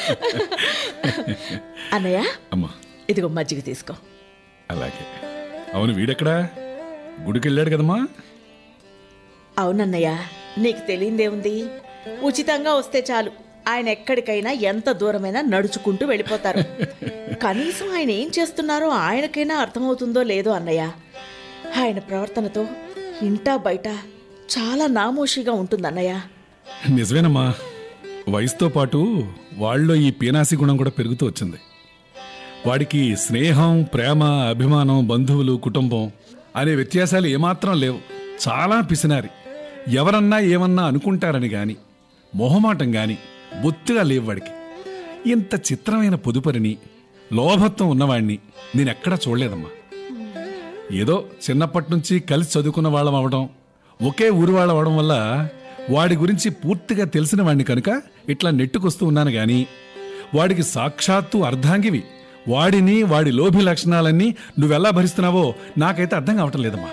అన్నయ్య అమ్మా ఇదిగో మజ్జిగ తీసుకో అలాగే అవును వీడెక్కడా గుడికి వెళ్ళాడు కదమ్మా అవునన్నయ్య నీకు తెలియందేముంది ఉచితంగా వస్తే చాలు ఆయన ఎక్కడికైనా ఎంత దూరమైనా నడుచుకుంటూ వెళ్ళిపోతారు కనీసం ఆయన ఏం చేస్తున్నారో ఆయనకైనా అర్థమవుతుందో లేదో అన్నయ్య ఆయన ప్రవర్తనతో ఇంటా బయట చాలా నామోషిగా ఉంటుందన్నయ్య నిజమేనమ్మా వయసుతో పాటు వాళ్ళలో ఈ పీనాసి గుణం కూడా పెరుగుతూ వచ్చింది వాడికి స్నేహం ప్రేమ అభిమానం బంధువులు కుటుంబం అనే వ్యత్యాసాలు ఏమాత్రం లేవు చాలా పిసినారి ఎవరన్నా ఏమన్నా అనుకుంటారని గాని మొహమాటం గాని బొత్తిగా లేవు వాడికి ఇంత చిత్రమైన పొదుపరిని లోభత్వం ఉన్నవాణ్ణి నేనెక్కడా చూడలేదమ్మా ఏదో చిన్నప్పటి నుంచి కలిసి చదువుకున్న వాళ్ళం అవడం ఒకే ఊరు వాళ్ళం అవడం వల్ల వాడి గురించి పూర్తిగా తెలిసిన వాడిని కనుక ఇట్లా నెట్టుకొస్తూ ఉన్నాను గాని వాడికి సాక్షాత్తు అర్ధాంగివి వాడిని వాడి లోభి లక్షణాలన్నీ నువ్వెలా భరిస్తున్నావో నాకైతే అర్థం కావటం లేదమ్మా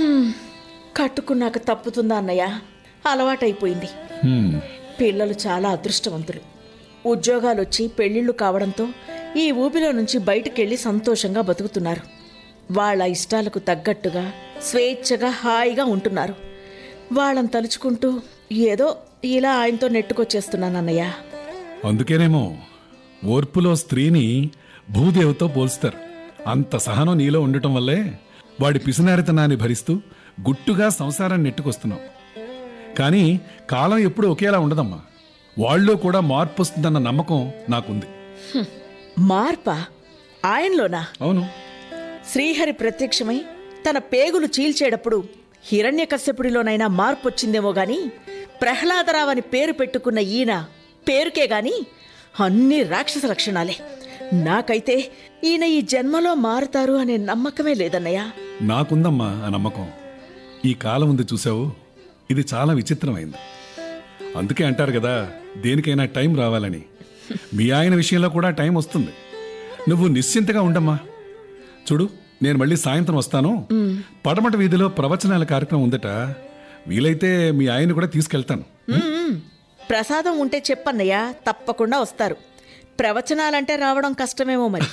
కట్టుకున్నాక తప్పుతుందా అన్నయ్య అలవాటైపోయింది హ్మ్, పిల్లలు చాలా అదృష్టవంతులు ఉద్యోగాలు వచ్చి పెళ్లిళ్ళు కావడంతో ఈ ఊపిలో నుంచి బయటకెళ్ళి సంతోషంగా బతుకుతున్నారు వాళ్ళ ఇష్టాలకు తగ్గట్టుగా స్వేచ్ఛగా హాయిగా ఉంటున్నారు వాళ్ళని తలుచుకుంటూ ఏదో ఇలా ఆయనతో నెట్టుకొచ్చేస్తున్నాను అన్నయ్య అందుకేనేమో ఓర్పులో స్త్రీని భూదేవతో పోల్స్తారు అంత సహనం నీలో ఉండటం వల్లే వాడి పిసినారితనాన్ని భరిస్తూ గుట్టుగా సంసారాన్ని నెట్టుకొస్తున్నావు కానీ కాలం ఎప్పుడూ ఒకేలా ఉండదమ్మా వాళ్ళలో కూడా మార్పు వస్తుందన్న నమ్మకం నాకుంది హ్మ్. మార్పా ఆయనలోనా అవును శ్రీహరి ప్రత్యక్షమై తన పేగులు చీల్చేటప్పుడు హిరణ్యకశ్యపుడిలోనైనా మార్పు వచ్చిందేమో గాని ప్రహ్లాదరావు అని పేరు పెట్టుకున్న ఈయన పేరుకే గాని అన్ని రాక్షస లక్షణాలే నాకైతే ఈయన ఈ జన్మలో మారుతారు అనే నమ్మకమే లేదన్నయ్య నాకుందమ్మా ఆ నమ్మకం ఈ కాలం ఉంది చూసావు ఇది చాలా విచిత్రమైంది అందుకే అంటారు కదా దేనికైనా టైం రావాలని మీ ఆయన విషయంలో కూడా టైం వస్తుంది నువ్వు నిశ్చింతగా ఉండమ్మా చూడు నేను మళ్ళీ సాయంత్రం వస్తాను పడమట వీధిలో ప్రవచనాల కార్యక్రమం ఉందట వీలైతే మీ ఆయన కూడా తీసుకెళ్తాను మ్మ్. ప్రసాదం ఉంటే చెప్పన్నయ్య తప్పకుండా వస్తారు ప్రవచనాలంటే రావడం కష్టమేమో మరి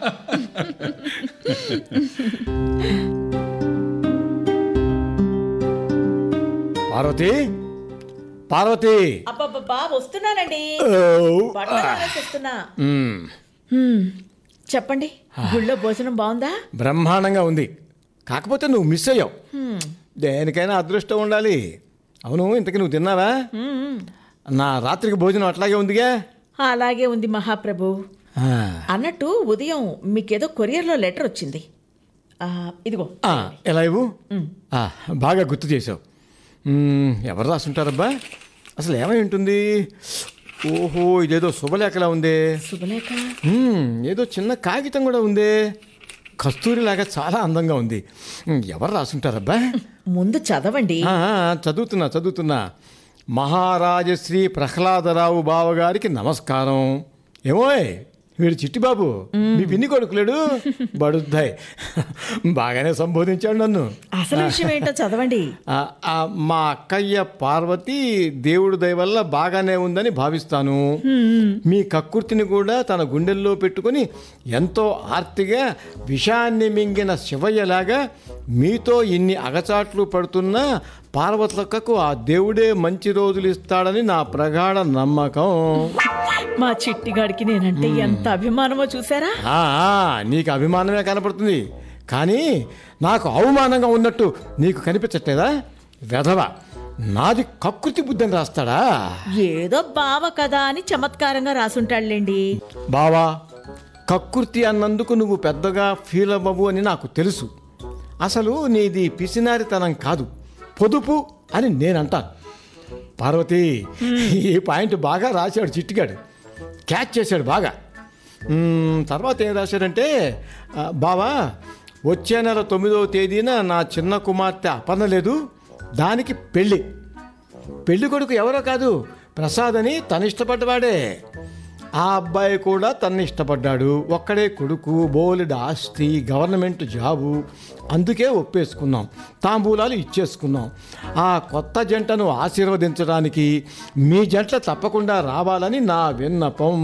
పార్వతి పార్వతి అబ్బబ్బబ్బా వస్తున్నానండి బట్టలు ఆరేసేస్తున్నా. మ్మ్. హ్మ్. చెప్పండి గుళ్ళో భోజనం బాగుందా బ్రహ్మాండంగా ఉంది కాకపోతే నువ్వు మిస్ అయ్యావు దేనికైనా అదృష్టం ఉండాలి అవును ఇంతకీ నువ్వు తిన్నావా మ్మ్. నా రాత్రికి భోజనం అట్లాగే ఉందిగా అలాగే ఉంది మహాప్రభు ఆ. అన్నట్టు ఉదయం మీకేదో కొరియర్లో లెటర్ వచ్చింది ఆ, ఇదిగో ఆ, ఎలా ఇవ్వు ఆ, బాగా గుర్తు చేసావు మ్మ్, ఎవరు రాసుంటారబ్బా అసలు ఏమై ఉంటుంది ఓహో ఇదేదో శుభలేఖలా ఉందే శుభలేఖ మ్మ్, ఏదో చిన్న కాగితం కూడా ఉందే కస్తూరిలాగా చాలా అందంగా ఉంది మ్మ్, ఎవరు రాసుంటారబ్బా ముందు చదవండి ఆ, చదువుతున్నా చదువుతున్నా మహారాజశ్రీ ప్రహ్లాదరావు బావగారికి నమస్కారం ఏమోయ్ వీడు చిట్టిబాబు మీ పిన్ని కొడుకులేడు బడుద్దాయ్ బాగానే సంబోధించాడు నన్ను అసలు విషయం ఏంటో చదవండి ఆ, ఆ, మా అక్కయ్య పార్వతి దేవుడు దయ వల్ల బాగానే ఉందని భావిస్తాను మీ కక్కుర్తిని కూడా తన గుండెల్లో పెట్టుకొని ఎంతో ఆర్తిగా విషాన్ని మింగిన శివయ్యలాగా మీతో ఇన్ని అగచాట్లు పడుతున్నా పార్వతులక్కకు ఆ దేవుడే మంచి రోజులు ఇస్తాడని నా ప్రగాఢ నమ్మకం మా చిట్టిగాడికి నేనంటే ఎంత అభిమానమో చూసారా ఆ, ఆ, నీకు అభిమానమే కనపడుతుంది కానీ నాకు అవమానంగా ఉన్నట్టు నీకు కనిపించట్లేదా వెధవ నాది కకృతి బుద్ధిని రాస్తాడా ఏదో బావ కదా అని చమత్కారంగా రాసుంటాడులేండి బావా కకృతి అన్నందుకు నువ్వు పెద్దగా ఫీల్ అవ్వవు అని నాకు తెలుసు అసలు నీది పిసినారితనం కాదు పొదుపు అని నేనంటాను పార్వతి ఈ పాయింట్ బాగా రాశాడు చిట్టిగాడు క్యాచ్ చేశాడు బాగా మ్మ్, తర్వాత ఏం రాశాడంటే ఆ, బావా వచ్చే నెల తొమ్మిదవ తేదీన నా చిన్న కుమార్తె అపర్ణ లేదు దానికి పెళ్ళి పెళ్లి కొడుకు ఎవరో కాదు ప్రసాద్ అని తను ఇష్టపడ్డవాడే ఆ అబ్బాయి కూడా తన్ని ఇష్టపడ్డాడు ఒక్కడే కొడుకు బోలెడు ఆస్తి గవర్నమెంట్ జాబు అందుకే ఒప్పేసుకున్నాం తాంబూలాలు ఇచ్చేసుకున్నాం ఆ కొత్త జంటను ఆశీర్వదించడానికి మీ జంట తప్పకుండా రావాలని నా విన్నపం